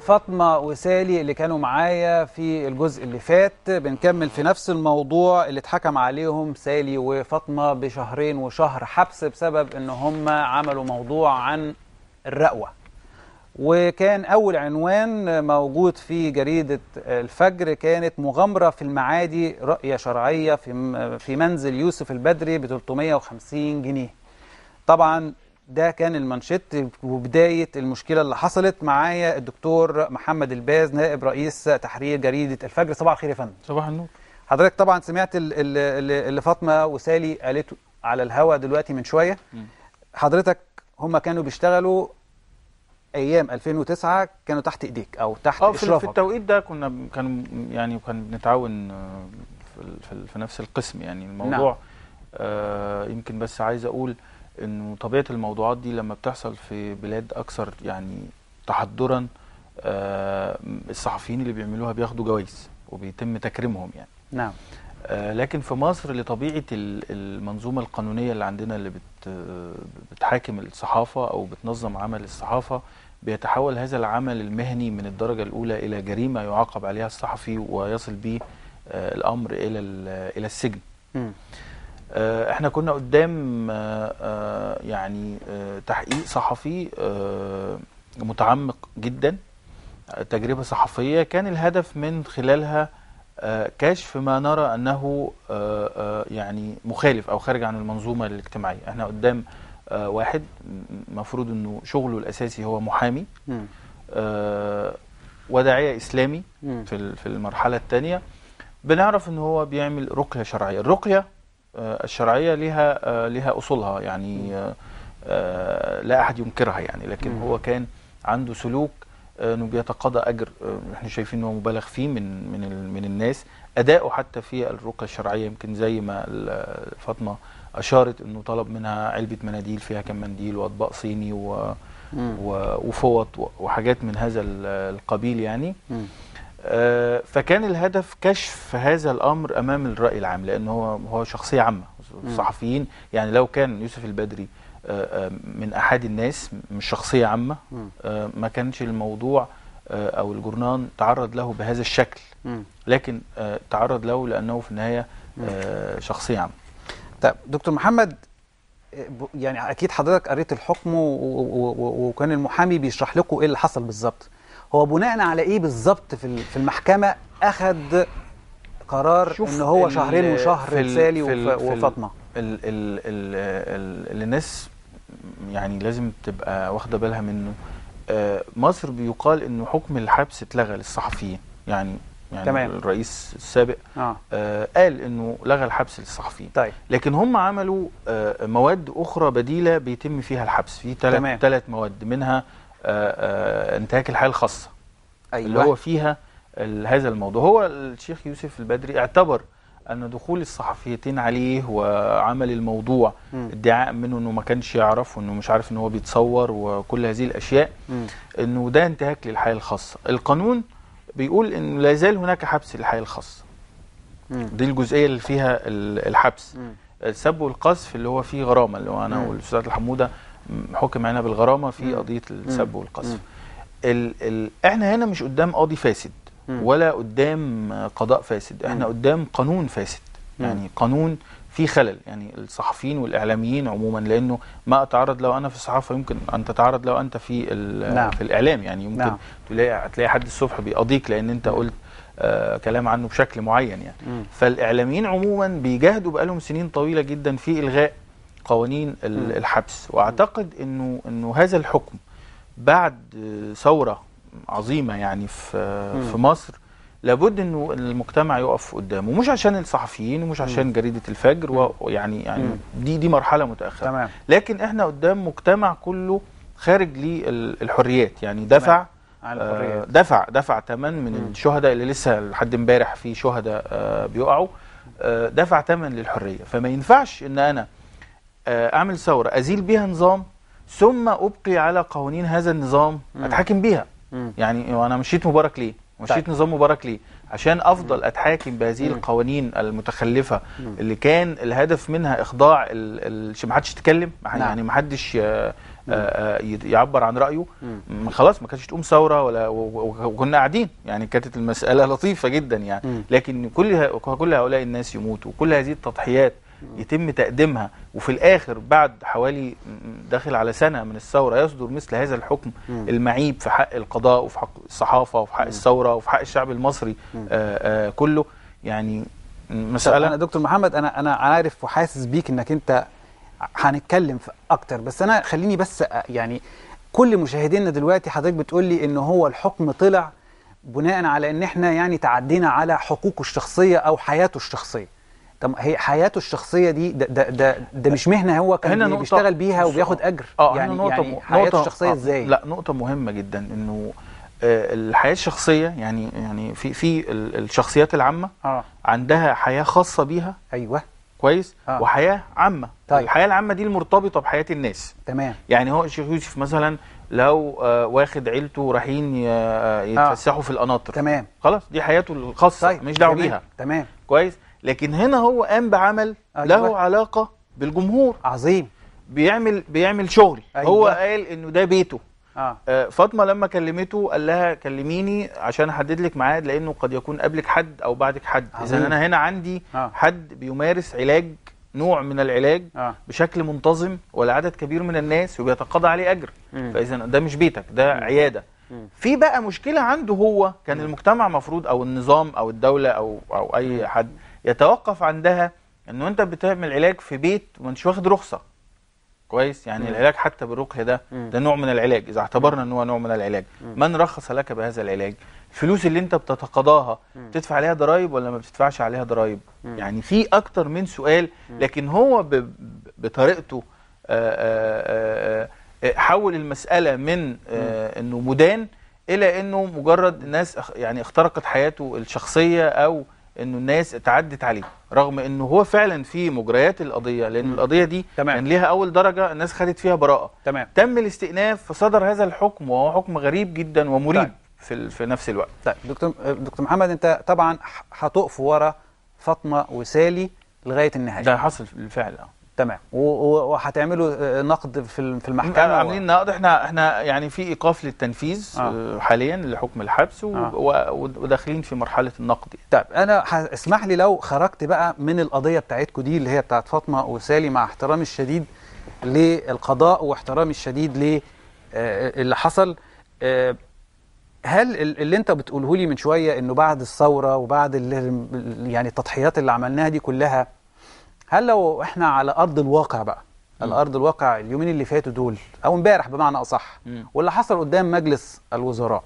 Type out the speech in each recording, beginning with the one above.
فاطمة وسالي اللي كانوا معايا في الجزء اللي فات بنكمل في نفس الموضوع اللي اتحكم عليهم سالي وفاطمة بشهرين وشهر حبس بسبب ان هم عملوا موضوع عن الرقوة وكان أول عنوان موجود في جريدة الفجر كانت مغامرة في المعادي رؤية شرعية في في منزل يوسف البدري ب 350 جنيه طبعا ده كان المانشيت وبداية المشكلة اللي حصلت معايا الدكتور محمد الباز نائب رئيس تحرير جريدة الفجر صباح الخير يا فندم صباح النور حضرتك طبعا سمعت ال- ال- ال- اللي فاطمة وسالي قالته على الهوا دلوقتي من شوية مم. حضرتك هم كانوا بيشتغلوا ايام 2009 كانوا تحت ايديك او تحت اه في, في اشرافك التوقيت ده كنا كانوا يعني كان بنتعاون آه، في, ال- في, ال- في نفس القسم يعني الموضوع نعم. آه يمكن بس عايز اقول انه طبيعه الموضوعات دي لما بتحصل في بلاد اكثر يعني تحضرا آه الصحفيين اللي بيعملوها بياخدوا جوائز وبيتم تكريمهم يعني نعم آه، لكن في مصر لطبيعة ال- المنظومة القانونية اللي عندنا اللي بت بتحاكم الصحافة أو بتنظم عمل الصحافة بيتحول هذا العمل المهني من الدرجة الأولى إلى جريمة يعاقب عليها الصحفي ويصل به آه، الأمر إلى ال- إلى السجن مم. آه، احنا كنا قدام آه، آه، يعني آه، تحقيق صحفي آه، متعمق جدا آه، تجربة صحفية كان الهدف من خلالها آه، كشف ما نرى أنه آه، آه، يعني مخالف أو خارج عن المنظومة الاجتماعية احنا قدام آه، واحد المفروض أنه شغله الأساسي هو محامي مم. آه، وداعية إسلامي مم. في ال- في المرحلة الثانية بنعرف ان هو بيعمل رقية شرعية الرقية آه، الشرعية لها آه، لها أصولها يعني آه، آه، لا أحد ينكرها يعني لكن مم. هو كان عنده سلوك آه، انه بيتقاضى اجر آه، احنا شايفين انه مبالغ فيه من من ال- من الناس اداؤه حتى في الرقيه الشرعيه يمكن زي ما ال- فاطمه اشارت انه طلب منها علبه مناديل فيها كم منديل واطباق صيني و مم. و- وفوط و- وحاجات من هذا ال- القبيل يعني مم. آه، فكان الهدف كشف هذا الامر امام الراي العام لان هو هو شخصيه عامه الصحفيين يعني لو كان يوسف البدري آه، آه، من احد الناس مش شخصيه عامه مم. آه، ما كانش الموضوع آه، او الجورنان تعرض له بهذا الشكل مم. لكن آه، تعرض له لانه في النهايه آه، شخصيه عامه طيب دكتور محمد ب- يعني اكيد حضرتك قريت الحكم و- و- و- وكان المحامي بيشرح لكم ايه اللي حصل بالظبط هو بناء على ايه بالظبط في ال- في المحكمه اخذ قرار شوف ان هو ال- شهرين وشهر في ال- سالي في ال- وف- في ال- وفاطمه ال- ال- ال- ال- اللي الناس يعني لازم تبقى واخده بالها منه آه، مصر بيقال انه حكم الحبس اتلغى للصحفيين يعني يعني تمام. الرئيس السابق اه آه، قال انه لغى الحبس للصحفيين طيب لكن هم عملوا آه، مواد اخرى بديله بيتم فيها الحبس في تمام. ثلاث ثلاث مواد منها آه، آه، انتهاك الحياه الخاصه ايوه اللي هو فيها ال- هذا الموضوع هو الشيخ يوسف البدري اعتبر ان دخول الصحفيتين عليه وعمل الموضوع مم. ادعاء منه انه ما كانش يعرف وانه مش عارف ان هو بيتصور وكل هذه الاشياء مم. انه ده انتهاك للحياه الخاصه القانون بيقول ان لا زال هناك حبس للحياه الخاصه مم. دي الجزئيه اللي فيها ال- الحبس مم. السب والقذف اللي هو فيه غرامه اللي هو انا مم. والاستاذ الحموده م- حكم علينا بالغرامه في مم. قضيه السب مم. والقذف مم. ال ال احنا هنا مش قدام قاضي فاسد مم. ولا قدام قضاء فاسد احنا مم. قدام قانون فاسد مم. يعني قانون فيه خلل يعني الصحفيين والاعلاميين عموما لانه ما اتعرض له انا في الصحافه يمكن ان تتعرض له انت في ال- نعم. في الاعلام يعني يمكن نعم. تلاقي تلاقي حد الصبح بيقضيك لان انت قلت آه كلام عنه بشكل معين يعني مم. فالاعلاميين عموما بيجاهدوا بقالهم سنين طويله جدا في الغاء قوانين ال- مم. الحبس واعتقد انه انه هذا الحكم بعد آه، ثوره عظيمه يعني في آه، مم. في مصر لابد انه المجتمع يقف قدامه مش عشان الصحفيين ومش عشان جريده الفجر و- ويعني يعني مم. دي دي مرحله متاخره تمام لكن احنا قدام مجتمع كله خارج للحريات يعني دفع على آه، الحريه دفع دفع ثمن من مم. الشهداء اللي لسه لحد امبارح في شهداء آه، بيقعوا آه، دفع ثمن للحريه فما ينفعش ان انا آه، اعمل ثوره ازيل بيها نظام ثم ابقي على قوانين هذا النظام مم. اتحاكم بيها مم. يعني وانا مشيت مبارك ليه مشيت طيب. نظام مبارك ليه عشان افضل اتحاكم بهذه مم. القوانين المتخلفه مم. اللي كان الهدف منها اخضاع ال... ال... ما حدش يتكلم نعم. يعني ما حدش ي- آه، آه، يد- يعبر عن رايه مم. م- خلاص ما كانتش تقوم ثوره ولا و- و- وكنا قاعدين يعني كانت المساله لطيفه جدا يعني مم. لكن كل ه- كل هؤلاء الناس يموتوا وكل هذه التضحيات يتم تقديمها وفي الاخر بعد حوالي م- داخل على سنه من الثوره يصدر مثل هذا الحكم مم. المعيب في حق القضاء وفي حق الصحافه وفي حق الثوره وفي حق الشعب المصري مم. آه آه كله يعني طب انا مساله دكتور محمد انا انا عارف وحاسس بيك انك انت هنتكلم في اكتر بس انا خليني بس أ- يعني كل مشاهدينا دلوقتي حضرتك بتقول لي ان هو الحكم طلع بناء على ان احنا يعني تعدينا على حقوقه الشخصيه او حياته الشخصيه طب هي حياته الشخصيه دي ده ده ده, ده مش مهنه هو كان هنا بي- نقطة- بيشتغل بيها بص، وبياخد اجر اه يعني هنا نقطة يعني م- حياته نقطة الشخصيه آه، ازاي لا نقطة مهمة جدا انه آه، الحياة الشخصية يعني يعني في في ال- الشخصيات العامة اه عندها حياة خاصة بيها ايوه كويس آه. وحياة عامة طيب. الحياة العامة دي المرتبطة بحياة الناس تمام يعني هو الشيخ يوسف مثلا لو آه، واخد عيلته رايحين ي- آه، يتفسحوا في القناطر تمام خلاص دي حياته الخاصة طيب مش دعوة تمام. بيها تمام كويس لكن هنا هو قام بعمل أيوة. له علاقة بالجمهور عظيم بيعمل بيعمل شغل أيوة. هو قال انه ده بيته اه آه، فاطمه لما كلمته قال لها كلميني عشان احدد لك ميعاد لانه قد يكون قبلك حد او بعدك حد عظيم. اذا انا هنا عندي آه. حد بيمارس علاج نوع من العلاج اه بشكل منتظم ولعدد كبير من الناس وبيتقاضى عليه اجر مم. فاذا ده مش بيتك ده عياده مم. في بقى مشكله عنده هو كان المجتمع مفروض او النظام او الدوله او او اي حد يتوقف عندها انه انت بتعمل علاج في بيت وانتش واخد رخصه كويس يعني مم. العلاج حتى بالرقيه ده مم. ده نوع من العلاج اذا اعتبرنا ان هو نوع من العلاج من رخص لك بهذا العلاج الفلوس اللي انت بتتقاضاها بتدفع عليها ضرائب ولا ما بتدفعش عليها ضرائب يعني في اكتر من سؤال لكن هو ب- ب- بطريقته آه، آه، آه، آه، حول المساله من آه، انه مدان الى انه مجرد الناس اخ- يعني اخترقت حياته الشخصيه او انه الناس اتعدت عليه رغم انه هو فعلا في مجريات القضيه لان القضيه دي تمام. كان ليها اول درجه الناس خدت فيها براءه تمام تم الاستئناف فصدر هذا الحكم وهو حكم غريب جدا ومريب طيب. في ال- في نفس الوقت طيب دكتور دكتور محمد انت طبعا ح- هتقف ورا فاطمه وسالي لغايه النهايه ده حصل بالفعل اه تمام و- و- وهتعملوا آه، نقد في ال- في المحكمه عاملين نقد احنا احنا يعني في ايقاف للتنفيذ آه. آه. حاليا لحكم الحبس و- آه. و- وداخلين في مرحله النقد يعني. طيب انا ه- اسمح لي لو خرجت بقى من القضيه بتاعتكم دي اللي هي بتاعت فاطمه وسالي مع احترامي الشديد للقضاء واحترامي الشديد ل آه، اللي حصل آه، هل ال- اللي انت بتقوله لي من شويه انه بعد الثوره وبعد ال- يعني التضحيات اللي عملناها دي كلها هل لو احنا على ارض الواقع بقى على ارض الواقع اليومين اللي فاتوا دول او امبارح بمعنى اصح مم. واللي حصل قدام مجلس الوزراء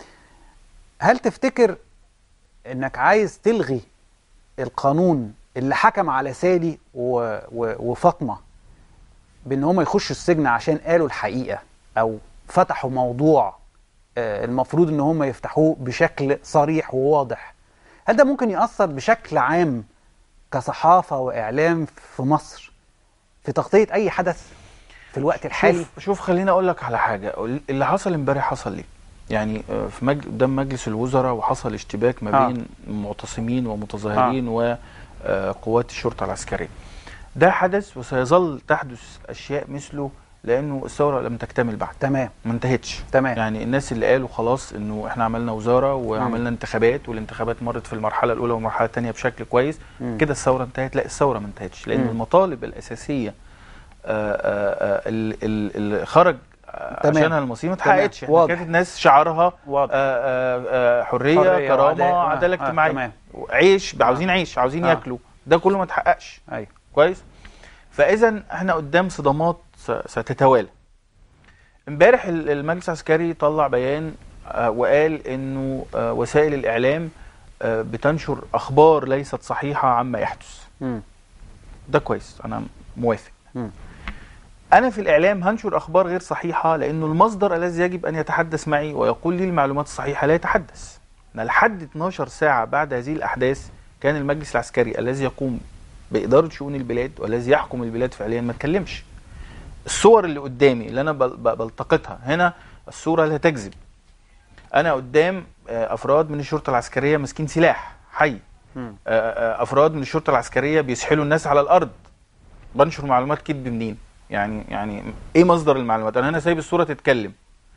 هل تفتكر انك عايز تلغي القانون اللي حكم على سالي و... و... وفاطمه بان هم يخشوا السجن عشان قالوا الحقيقه او فتحوا موضوع آه، المفروض ان هم يفتحوه بشكل صريح وواضح هل ده ممكن يأثر بشكل عام كصحافة وإعلام في مصر في تغطية أي حدث في الوقت الحالي شوف شوف خليني اقول لك على حاجه اللي حصل امبارح حصل ليه يعني آه، في مج... قدام مجلس الوزراء وحصل اشتباك ما آه. بين معتصمين ومتظاهرين وقوات الشرطه العسكريه ده حدث وسيظل تحدث اشياء مثله لانه الثوره لم تكتمل بعد تمام ما انتهتش تمام يعني الناس اللي قالوا خلاص انه احنا عملنا وزاره وعملنا انتخابات والانتخابات مرت في المرحله الاولى والمرحله الثانيه بشكل كويس مم. كده الثوره انتهت لا الثوره ما انتهتش لان مم. المطالب الاساسيه آه، آه، آه، ال- ال- اللي خرج آه، تمام. عشانها المصريين ما تمام. اتحققتش احنا واضح. كانت الناس شعارها واضح آه، آه، آه، حريه, حرية كرامه وعدالة. آه، عداله آه، اجتماعيه تمام. عيش عاوزين عيش عاوزين آه. ياكلوا ده كله ما اتحققش أيوه كويس فاذا احنا قدام صدمات س- ستتوالى امبارح ال- المجلس العسكري طلع بيان آه، وقال انه آه، وسائل الاعلام آه، بتنشر اخبار ليست صحيحه عما يحدث مم. ده كويس انا موافق مم. انا في الاعلام هنشر اخبار غير صحيحه لانه المصدر الذي يجب ان يتحدث معي ويقول لي المعلومات الصحيحه لا يتحدث أنا لحد 12 ساعه بعد هذه الاحداث كان المجلس العسكري الذي يقوم باداره شؤون البلاد والذي يحكم البلاد فعليا ما اتكلمش الصور اللي قدامي اللي انا بل- ب- بلتقطها هنا الصوره لا تكذب انا قدام آه، افراد من الشرطه العسكريه ماسكين سلاح حي مم. آه، آه، افراد من الشرطه العسكريه بيسحلوا الناس على الارض بنشر معلومات كذب منين يعني يعني ايه مصدر المعلومات انا هنا سايب الصوره تتكلم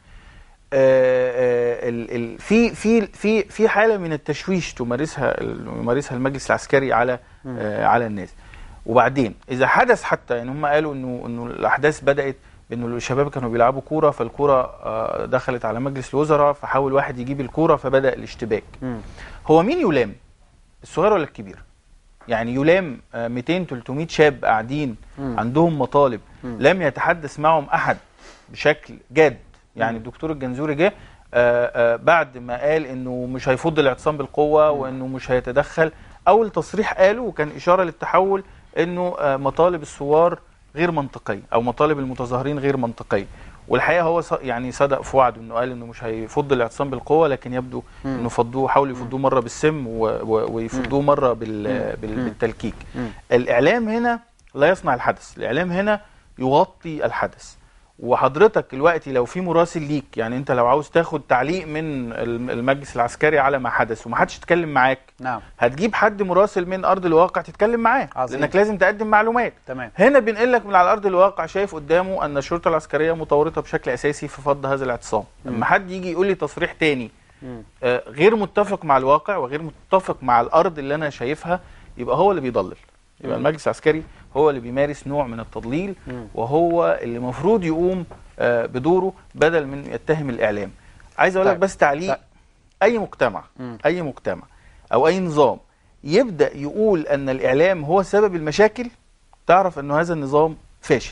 آه، آه، ال- ال- في في في في حاله من التشويش تمارسها ال- يمارسها المجلس العسكري على آه، على الناس وبعدين اذا حدث حتى يعني هم قالوا انه انه الاحداث بدات بانه الشباب كانوا بيلعبوا كوره فالكوره آه، دخلت على مجلس الوزراء فحاول واحد يجيب الكوره فبدا الاشتباك مم. هو مين يلام الصغير ولا الكبير يعني يلام آه، 200 300 شاب قاعدين مم. عندهم مطالب مم. لم يتحدث معهم احد بشكل جاد يعني مم. الدكتور الجنزوري جه آه، آه، بعد ما قال انه مش هيفض الاعتصام بالقوه وانه مش هيتدخل اول تصريح قاله وكان اشاره للتحول انه آه، مطالب الثوار غير منطقيه او مطالب المتظاهرين غير منطقيه والحقيقه هو ص- يعني صدق في وعده انه قال انه مش هيفض الاعتصام بالقوه لكن يبدو مم. انه فضوه حاولوا يفضوه مره بالسم و- و- ويفضوه مره بال- بال- مم. بالتلكيك مم. الاعلام هنا لا يصنع الحدث الاعلام هنا يغطي الحدث وحضرتك دلوقتي لو في مراسل ليك يعني انت لو عاوز تاخد تعليق من الم- المجلس العسكري على ما حدث ومحدش يتكلم معاك نعم هتجيب حد مراسل من ارض الواقع تتكلم معاه عظيم. لانك لازم تقدم معلومات تمام هنا بينقل لك من على ارض الواقع شايف قدامه ان الشرطه العسكريه متورطه بشكل اساسي في فض هذا الاعتصام مم. لما حد يجي يقول لي تصريح تاني مم. آه، غير متفق مع الواقع وغير متفق مع الارض اللي انا شايفها يبقى هو اللي بيضلل يبقى مم. المجلس العسكري هو اللي بيمارس نوع من التضليل مم. وهو اللي المفروض يقوم آه، بدوره بدل من يتهم الاعلام عايز اقول لك طيب. بس تعليق طيب. اي مجتمع مم. اي مجتمع او اي نظام يبدا يقول ان الاعلام هو سبب المشاكل تعرف انه هذا النظام فاشل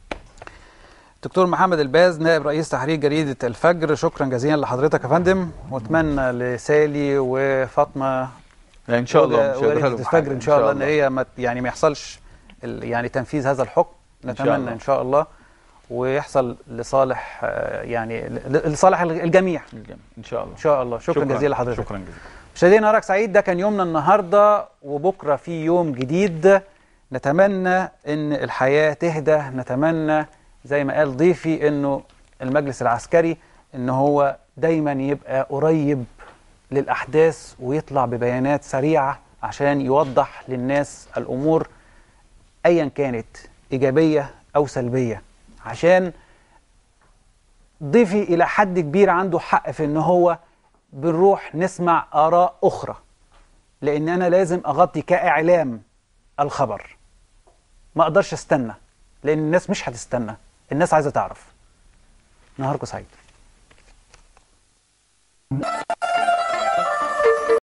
دكتور محمد الباز نائب رئيس تحرير جريدة الفجر شكرا جزيلا لحضرتك يا فندم واتمنى لسالي وفاطمة يعني ان شاء الله مش وجريدة هيجرى لهم الفجر حاجة. ان شاء الله ان هي ما يعني ما يحصلش ال- يعني تنفيذ هذا الحكم إن شاء نتمنى الله. ان شاء الله ويحصل لصالح آه، يعني ل- لصالح الجميع الجميع. ان شاء الله ان شاء الله شكرا, جزيلا لحضرتك شكرا جزيلا مشاهدينا نهارك سعيد ده كان يومنا النهارده وبكره في يوم جديد نتمنى ان الحياه تهدى نتمنى زي ما قال ضيفي انه المجلس العسكري ان هو دايما يبقى قريب للاحداث ويطلع ببيانات سريعه عشان يوضح للناس الامور ايا كانت ايجابيه او سلبيه عشان ضيفي الى حد كبير عنده حق في ان هو بنروح نسمع آراء أخرى لأن أنا لازم أغطي كإعلام الخبر ما أقدرش أستنى لأن الناس مش هتستنى الناس عايزة تعرف نهاركم سعيد